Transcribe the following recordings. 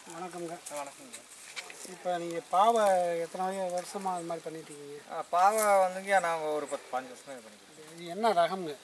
வணக்கம்ங்க வணக்கங்க இப்போ நீங்கள் பாவை எத்தனை வய- வருஷமா அது மாதிரி பண்ணிட்டு இருக்கீங்க ஆ, பாவை வந்துங்க நாங்கள் ஒரு பத்து பாஞ்சு வருஷமாக இது பண்ணிக்கிறோம் இது என்ன ரகம்ங்க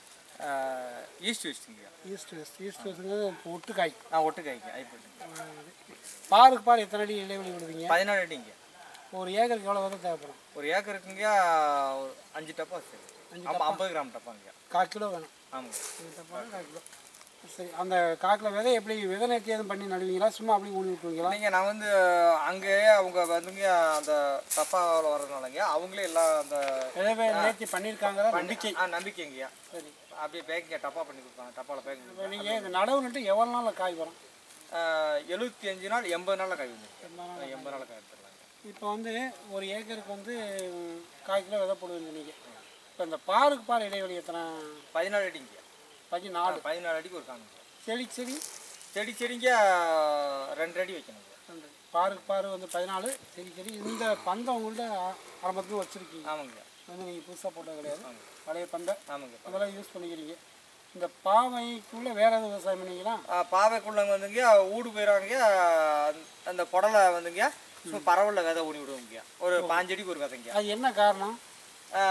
ஈஸ்ட் வெஸ்ட்டுங்க ஈஸ்ட் வெஸ்ட் ஈஸ்ட் வெஸ்ட்டுங்கிறது இப்போ ஒட்டுக்காய் ஆ ஒட்டு காய்க்கு ஐப்பட்டுங்க பாருக்கு பார் எத்தனை அடி இடைவெளி விடுவீங்க பதினாலு அடிங்க ஒரு ஏக்கருக்கு எவ்வளோ விதை தேவைப்படும் ஒரு ஏக்கருக்குங்க ஒரு அஞ்சு டப்பா சரி ஆமாம் ஐம்பது கிராம் டப்பாங்க கால் கிலோ வேணும் ஆமாங்க அஞ்சு டப்பா கால் கிலோ சரி அந்த காக்கில் விதை எப்படி விதை நேர்த்தி எதுவும் பண்ணி நடுவீங்களா சும்மா அப்படி ஊனி விட்டுருவீங்களா இல்லைங்க நான் வந்து அங்கேயே அவங்க வந்துங்க அந்த டப்பாவில் வர்றதுனாலங்க அவங்களே எல்லாம் அந்த விதை நேர்த்தி பண்ணியிருக்காங்களா நம்பிக்கை ஆ நம்பிக்கைங்கய்யா சரி அப்படியே பேக்கிங்க டப்பா பண்ணி கொடுப்பாங்க டப்பாவில் பேக்கிங் இப்போ நீங்கள் இந்த நடவு நட்டு எவ்வளோ நாளில் காய் வரும் எழுபத்தி அஞ்சு நாள் எண்பது நாளில் காய் வந்துருக்கு எண்பது நாளில் காய் எடுத்துடலாங்க இப்போ வந்து ஒரு ஏக்கருக்கு வந்து ம், கால் கிலோ விதை போடுவீங்க நீங்கள் இப்போ இந்த பாருக்கு பார் இடைவெளி எத்தனை பதினாலு அடிங்க பதினாலு பதினாலு அடிக்கு ஒரு காணுங்க செடி செடி செடி செடிங்க ரெண்டு அடி வைக்கணுங்க ரெண்டு. பாருக்கு பாரு வந்து பதினாலு செடி செடி இந்த பந்தம் உங்கள்ட்ட ஆ- ஆரம்பத்துல வச்சுருக்கீங்க ஆமாங்க வந்து நீங்கள் புதுசாக போட்டது கிடையாது பழைய பந்தம் ஆமாங்க அதெல்லாம் யூஸ் பண்ணிக்கிறீங்க இந்த பாவைக்குள்ளே வேறு எதுவும் விவசாயம் பண்ணீங்களா ஆ, பாவைக்குள்ளங்க வந்துங்க ஊடு போயிடுவாங்க அந்த புடலை வந்துங்க சும்மா பரவல்ல விதை ஊனி விடுவோங்க ஒரு பாஞ்சு அடிக்கு ஒரு விதைங்க அது என்ன காரணம் ஆ,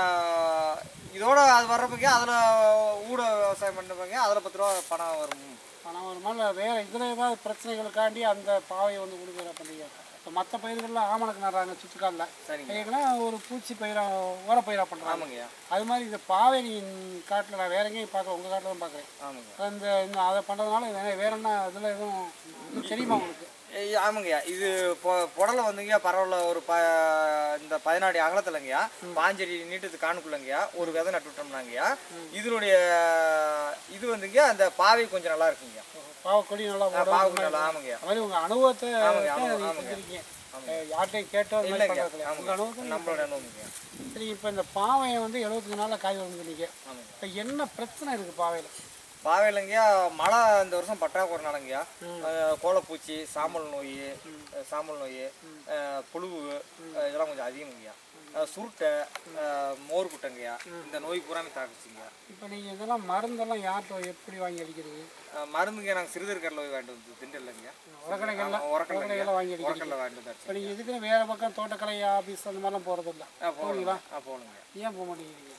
இதோட அது வர்றப்பங்க அதில் ஊட விவசாயம் பண்ணுவாங்க அதில் பத்து ரூபா பணம் வரும் பணம் வருமா இல்லை வேறு இதில் ஏதாவது பிரச்சனைகளுக்காண்டி அந்த பாவையை வந்து கொடுக்குற பண்ணுறீங்க இப்போ மற்ற பயிர்கள்லாம் ஆமணக்கு நடுறாங்க சுற்றுக்காலில் சரிங்க இல்லைன்னா ஒரு பூச்சி பயிரா உர பயிரா பண்ணுறாங்க ஆமாங்கய்யா அது மாதிரி இந்த பாவை நீங்கள் காட்டில் நான் வேற எங்கேயும் பார்க்குறேன் உங்கள் காட்டில் தான் பார்க்குறேன் ஆமாங்க அந்த இந்த அதை பண்ணுறதுனால வே- வேற என்ன இதில் எதுவும் இன்னும் தெரியுமா உங்களுக்கு ஏய், ஆமாங்கய்யா இது பொ- புடலை வந்துங்க பரவாயில்ல ஒரு ப இந்த பதினாடி அகலத்துலங்கய்யா பாஞ்சடி நீட்டத்து காணுக்குள்ளங்கய்யா ஒரு விதை நட்டு விட்டோம்னாங்கய்யா இதனுடைய இது வந்துங்க அந்த பாவை கொஞ்சம் நல்லா இருக்குங்க பாவக்கொடி நல்லா போடும் பாவை நல்லா ஆமாங்கய்யா அது மாதிரி உங்கள் அனுபவத்தை ஆமாங்க, தான் ஆமாங்க, நீங்க ஆமாங்க. செஞ்சிருக்கீங்க அஹ் யார்கிட்டயும் கேட்டோ அது மாதிரி இல்லைங்க பண்ணுறது இல்லை உங்கள் ஆமாங்க அனுபவத்தை நம்மளோட அனுபவங்க சரி இப்போ இந்த பாவையை வந்து எழுபத்தஞ்சு நாளில் காய் வந்து சொன்னீங்க ஆமாங்க இப்போ என்ன பிரச்சனை இருக்குது பாவையில் பாவையிலங்கய்யா மழை இந்த வருஷம் பற்றாக்குறைனாலங்கய்யா அஹ், கோலப்பூச்சி சாம்பல் நோய் அஹ், சாம்பல் நோய் அஹ், புழுவு அஹ், இதெல்லாம் கொஞ்சம் அதிகம்ங்கய்யா அஹ், சுருட்டை அஹ், மோர் குட்டைங்கய்யா இந்த நோய் பூராமே தாக்குச்சுங்க இப்போ நீங்கள் இதெல்லாம் மருந்தெல்லாம் யார்கிட்ட எப்படி வாங்கி அடிக்கிறீங்க அஹ், மருந்துங்க நாங்கள் சிறுதற்கரில் போய் வாங்கிட்டு வந்து திண்டலைங்க உரக்கடைகள்லாம் உரக்கல்லைங்க உரக்கடைகள்லாம் வாங்கி அடிக்கிறீங்க உரக்கல்ல வாங்கிட்டு வந்து இப்போ நீங்கள் இதுக்குன்னு வேறு பக்கம் தோட்டக்கலை ஆஃபீஸ் அந்த மாதிரிலாம் போகிறது இல்லை ஆ போகணுங்க ஆ போகணுங்க ஏன் போக மாட்டேங்கிறீங்க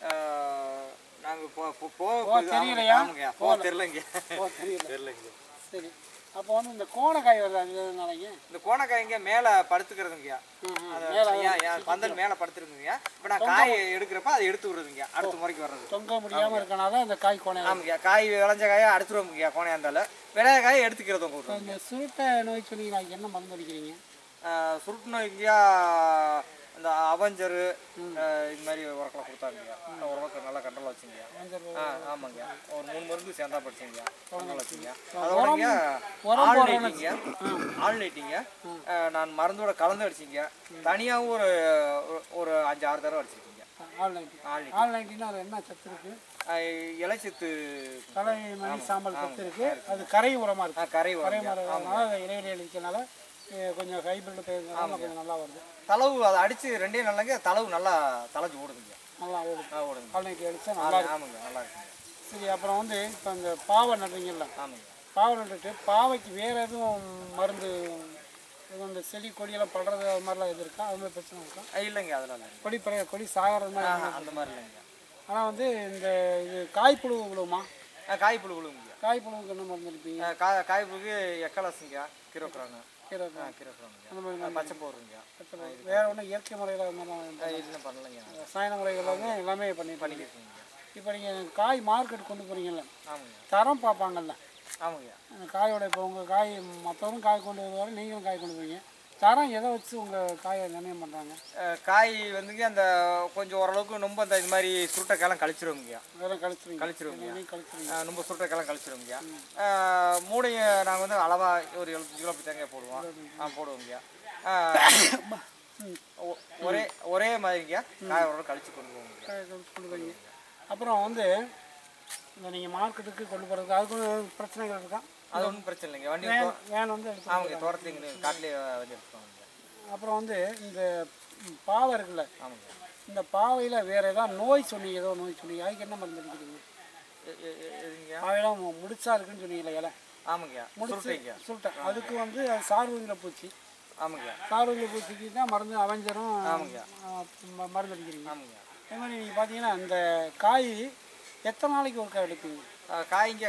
நாங்கள் போ போ போ தெரியலையா? ஆமாங்க போக தெரிலங்க ஓ தெரியல தெரிலங்க சரி அப்போ வந்து இந்த கோணக்காய் வருது அது எதுனாலங்க இந்த கோணக்காய்ங்க மேலே படுத்துக்கிறதுங்கய்யா அது ஏன், ஏன் பந்தல் மேலே படுத்துருக்குங்க இப்போ நான் காய் எடுக்கிறப்ப அதை எடுத்து விடுறதுங்க அடுத்த முறைக்கு வர்றது தொங்க முடியாமல் இருக்கனால இந்த காய் கோணை ஆமாங்கய்யா காய் விளைஞ்ச காயை அடுத்துருவோம்ங்கய்யா கோணையா இருந்தாலும் விளைய காயை எடுத்துக்கிறது உங்க இப்போ இந்த சுருட்டை நோய் சொன்னீங்கன்னா என்ன மருந்து அடிக்கிறீங்க சுருட்டு நோய்ங்கய்யா இந்த அவஞ்சரு இது மாதிரி உரக்கெல்லாம் கொடுத்தாங்கய்யா உரக்கு நல்லா கண்ட்ரோல் வச்சுங்கய்யா அவஞ்சர் ஆ ஆமாங்க ஒரு மூணு மருந்து சேர்ந்தா படிச்சிங்க கண்ட்ரோல் வச்சுங்க அதோடங்க உரம் ஆல் லைட்டிங்க ஆல் லைட்டிங்க நான் மருந்தோட கலந்து அடிச்சிங்க தனியாகவும் ஒரு ஒரு அஞ்சு ஆறு தடவை அடிச்சிருக்கீங்க ஆல் நைன்டி ஆல் ஆல் நைன்டினா அது என்ன சத்து இருக்குது இலைச்சத்து தலை மணி சாம்பல் சத்து இருக்குது அது கரை உரமாக இருக்குது ஆ, கரை கரை வரும் மரம்னால அதை இடைவெளி அளிக்கனால அஹ், கொஞ்சம் ஹைபிரிட் பயிர்னால கொஞ்சம் நல்லா வருது தளவு அதை அடிச்சு ரெண்டே நல்லங்க தளவு நல்லா தலைஞ்சு ஓடுதுங்க நல்லா ஓடுது ஆ ஓடுங்க ஆல் நைன்டி அடித்தா நல்லா ஆ, ஆமாங்க நல்லா இருக்குங்க சரி அப்புறம் வந்து இப்போ இந்த பாவை நடுறீங்கல்ல ஆமாங்க பாவை நட்டுட்டு பாவைக்கு வேறு எதுவும் மருந்து எதுவும் இந்த செடி கொடியெல்லாம் படுறது அது மாதிரிலாம் எது இருக்கா அது மாதிரி பிரச்சனை இருக்கா ஆ, இல்லைங்க அதெல்லாம் இல்லைங்க கொடி பழைய கொடி சாகிறது மாதிரி ஆ, அந்த மாதிரி இல்லைங்க ஆனால் வந்து இந்த இது காய்ப்புழு விழுவுமா ஆ, காய் புழு விழுங்குங்க காய்ப்புழுவுக்கு என்ன மருந்து அடிப்பீங்க ஆ, காய் காய் புழுக்கு எக்கலசுங்க கிரோக்குறாங்க கீரை ஆ கிரோக்குறாங்க அந்த மாதிரி பச்சை போடுறீங்க வேறு ஒன்றும் இயற்கை முறையில் அந்த மாதிரி இன்னும் பண்ணலைங்க ரசாயன முறைகள் வந்து எல்லாமே பண்ணி பண்ணி பண்ணிக்கிட்டுங்க இப்போ நீங்கள் காய் மார்க்கெட் கொண்டு போகிறீங்கல்ல ஆமாங்க தரம் பார்ப்பாங்கல்ல ஆமாங்க அந்த காயோட இப்போ உங்கள் காய் மற்றவரும் காய் கொண்டு வருவாரு நீங்களும் காய் கொண்டு போவீங்க தரம் எதை வச்சு உங்கள் காயை நிர்ணயம் பண்ணுறாங்க அஹ் காய் வந்துங்க அந்த கொஞ்சம் ஓரளவுக்கு ரொம்ப அந்த இது மாதிரி சுருட்டைக்காலம் கழிச்சிருவோங்க அதெல்லாம் கழிச்சிருவீங்க கழிச்சிருவோங்க நீங்களும் கழிச்சிருவீங்க அஹ் ரொம்ப சுருட்டைக்காலம் கழிச்சிருவோங்க மூடையை நாங்கள் வந்து அளவாக ஒரு எழுபத்தஞ்சு கிலோ அப்படி தேங்காய் போடுவோம் ஆ போடுவோங்க அஹ் ஒ- ஒரே ஒரே மாதிரிங்க காய் ஓரளவு கழிச்சு கொண்டு போவோங்க காய் கழிச்சு கொண்டு போவீங்க அப்புறம் வந்து இந்த நீங்கள் மார்க்கெட்டுக்கு கொண்டு போகிறதுக்கு அதுக்கு ஒரு பிரச்சனைகள் இருக்கா அது ஒன்றும் பிரச்சனை இல்லைங்க வண்டி வேன் வேன் வந்து எடுத்து ஆமாங்க தோட்டத்துக்கு இங்கே காட்டிலே வந்து எடுத்துக்கோங்க அப்புறம் வந்து இந்த ம், பாவை இருக்குல்ல ஆமாங்க இந்த பாவையில் வேறு ஏதாவது நோய் சொன்னீங்க ஏதோ நோய் சொன்னீங்க அதுக்கு என்ன மருந்து அடிக்கிறீங்க எ- எ- எ- எதுங்க பாவையெல்லாம் மு- முடிச்சா இருக்குன்னு சொன்னீங்களே இலை ஆமாங்கய்யா சுருட்டைங்கய்யா சுருட்டை அதுக்கு வந்து அது சார்வதில் பூச்சி ஆமாங்கய்யா சார்வதில் பூச்சிக்கு தான் மருந்து அவஞ்சரும் ஆமாங்கய்யா. ஆ, ம- மருந்து அடிக்கிறீங்க ஆமாங்கய்யா அதே மாதிரி நீங்கள் பார்த்தீங்கன்னா இந்த காய் எத்தனை நாளைக்கு ஒரு காய் எடுப்பீங்க அஹ் காய்ங்க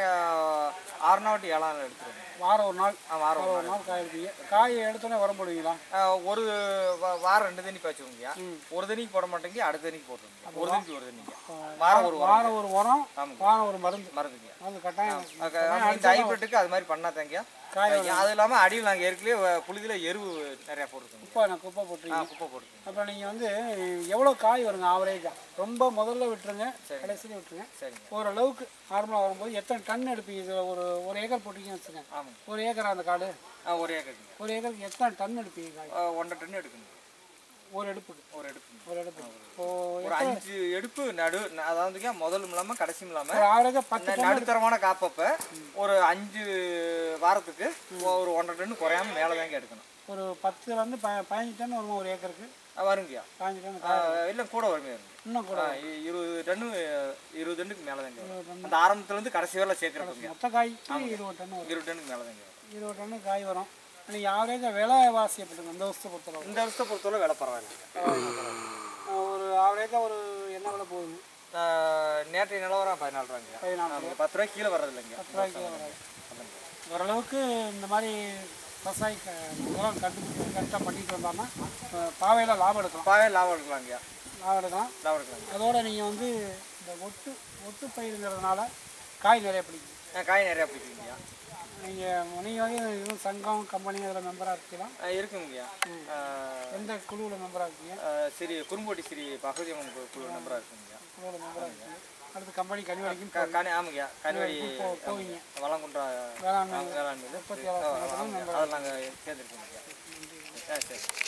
ஆறு நாள் டு ஏழாம் நாள் எடுத்துருவோம் வாரம் ஒரு நாள் ஆ, வாரம் வாரம் ஒரு நாள் காய் எடுப்பீங்க காய் எடுத்தோன்னே உரம் போடுவீங்களா அஹ் ஒரு வா- வாரம் ரெண்டு தண்ணி பாய்ச்சுவோங்கய்யா ஒரு தண்ணிக்கு போட மாட்டேங்க அடுத்த தண்ணிக்கு போட்டுருங்க ஒரு தண்ணிக்கு ஒரு தண்ணிங்க வாரம் ஒரு வாரம் வாரம் ஒரு உரம் ஆமாங்க. வாரம் ஒரு மருந்து மருந்துங்க மருந்து கட்டாயம் அஹ் ஆமா, இந்த ஹைபிரிட்டுக்கு அது மாதிரி பண்ணாதாங்கய்யா காய் அது இல்லாமல் அடியில் நாங்கள் ஏற்கனவே புழுதியில் எருவு நிறையா போட்டுருக்கோங்க குப்பை நான் குப்பை ஆ போட்டுருக்கீங்க குப்பை போட்டுருக்கோங்க அப்புறம் நீங்கள் வந்து எவ்வளோ காய் வருங்க ஆவரேஜாக ரொம்ப முதல்ல விட்டுருங்க கடைசியில் விட்டுருங்க சரிங்க ஓரளவுக்கு நார்மலாக வரும்போது எத்தனை டன் எடுப்பீங்க இது ஒரு ஒரு ஏக்கர் போட்டிங்கன்னு வச்சுக்கோங்க ஆமாங்க ஒரு ஏக்கர் அந்த காடு ஆ ஒரு ஏக்கருங்க ஒரு ஏக்கருக்கு எத்தனை டன் எடுப்பீங்க காய் அஹ் ஒன்றரை டன் எடுக்கணும் ஒரு எடுப்புக்கு ஒரு எடுப்புங்க ஒரு எடுப்பு இப்போ ஒரு அஞ்சு எடுப்பு நடு அதாவதுங்க முதலும் இல்லாமல் கடைசியும் இல்லாமல் ஒரு ஆவரேஜாக பத்து டன் நடுத்தரமான காப்பப்ப ஒரு அஞ்சு வாரத்துக்கு ஒரு ஒன்றரை டன் குறையாம மேலே தாங்க எடுக்கணும் ஒரு பத்துலேருந்து ப பதினஞ்சு டன் வருமா ஒரு ஏக்கருக்கு அஹ் வருங்கய்யா பதினஞ்சு டன் அஹ் இல்லை கூட வருமே வருங்க இன்னும் கூட அஹ் இ- இருபது டன்னு இருபது டன்னுக்கு மேலே தாங்க வரும். அந்த ஆரம்பத்துலேருந்து கடைசி வரல சேர்த்துருப்போங்க மொத்த காய்க்கு இருபது டன் வரும் இருபது டன்னுக்கு மேலே தாங்க வரும் இருபது டன் காய் வரும் நீங்கள் ஆவரேஜாக விலைவாசி எப்படி இந்த வருஷத்தை பொறுத்தளவு இந்த வருஷத்தை பொறுத்தவரை விலை பரவாயில்ல ஒரு ஆவரேஜாக ஒரு என்ன விலை போகுது அஹ் நேற்றைய நிலவரம் பதினாலு ரூபாங்க பதினாலு ஆமாங்க பத்து ரூபாய் கீழே வர்றது இல்லைங்க பத்து ரூபாய்க்கு வராது ஓரளவுக்கு இந்த மாதிரி விவசாயி க- இதெல்லாம் கண்டுபிடிச்சி கரெக்டாக பண்ணிட்டு வந்தாங்கன்னா அஹ், பாவையில் லாபம் எடுக்கலாம் பாவே லாபம் எடுக்கலாங்க லாபம் எடுக்கலாம் லாபம் எடுக்கலாங்க அதோட நீங்கள் வந்து இந்த ஒட்டு ஒட்டு பயிருங்கிறதுனால காய் நிறைய பிடிக்கும் அஹ் காய் நிறையா பிடிக்குங்கய்யா நீங்கள் நீங்கள் வந்து இதுவும் சங்கம் கம்பெனி அதில் மெம்பராக இருக்கலாம் அஹ் இருக்குங்கய்யா அஹ் எந்த குழுவில் மெம்பராக இருக்கீங்க அஹ் ஸ்ரீ குறும்போட்டி ஸ்ரீ பகவதி அம்மன் கு- குழு நம்பராக இருக்குங்கய்யா குழுவில் மெம்பராக இருக்கீங்க அடுத்து கம்பெனி கனி வரைக்கும் க- கனி ஆமாங்கய்யா கனிவடி போ போவீங்க வளங்குன்றா வேளாண்மை வேளாண் இது உற்பத்தியாளர் சங்கத்திலும் அதில் நாங்கள் சேர்ந்துருக்கோங்க ஆ சரி